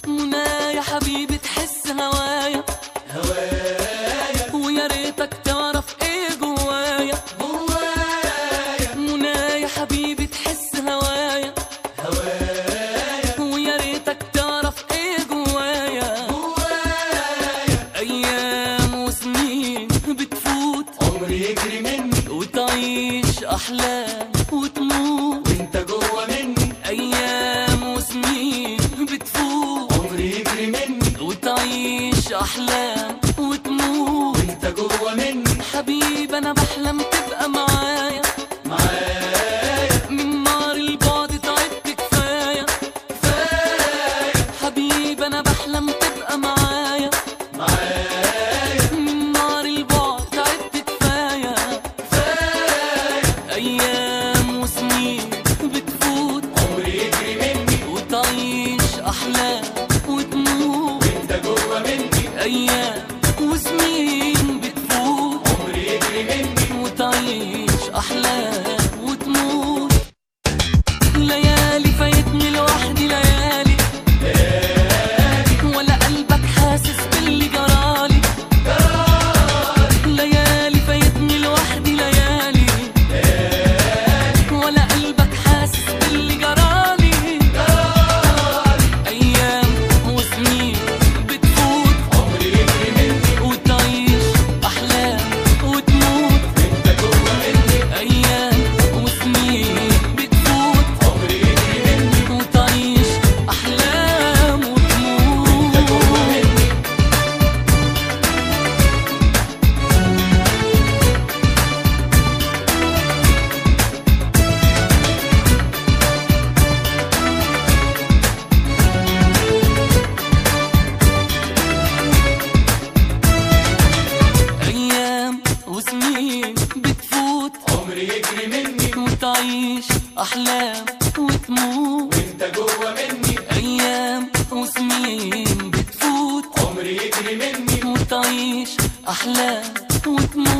منى يا حبيبي تحس هوايا هوايا ويا ريتك تعرف ايه جوايا هوايا منى يا حبيبي تحس هوايا هوايا ويا ريتك تعرف ايه جوايا هوايا ايام وسنين بتفوت عمري يجري مني وتعيش احلام وتموت وانت جوه مني ايام وسنين بتفوت عمري يجري مني وتعيش احلام وتموت وانت جوه مني حبيبي انا بحلم تبقى معايا معايا من نار البعد تعبت كفايه كفايه حبيبي انا بحلم تبقى معايا معايا من نار البعد تعبت كفايه كفايه ايام وسنين بتفوت عمري يجري مني وتعيش احلام وتموت وانت جوه مني ايام وسنين بتفوت عمري يجري مني وتعيش احلام وتموت ليالي فايتني لوحدي ليالي ولا قلبك حاسس باللي جرالي ليالي فايتني لوحدي ليالي ولا قلبك حاسس باللي جرالي ايام وسنين بتفوت عمري يجري مني وتعيش احلام وتموت وانت جوه مني ايام وسنين بتفوت عمري يجري مني وتعيش احلام وانت جوه وتموت مني ايام وسنين بتفوت عمري يجري مني وتعيش احلام وتموت وانت جوه مني ايام وسنين بتفوت عمري يجري مني وتعيش احلام وتموت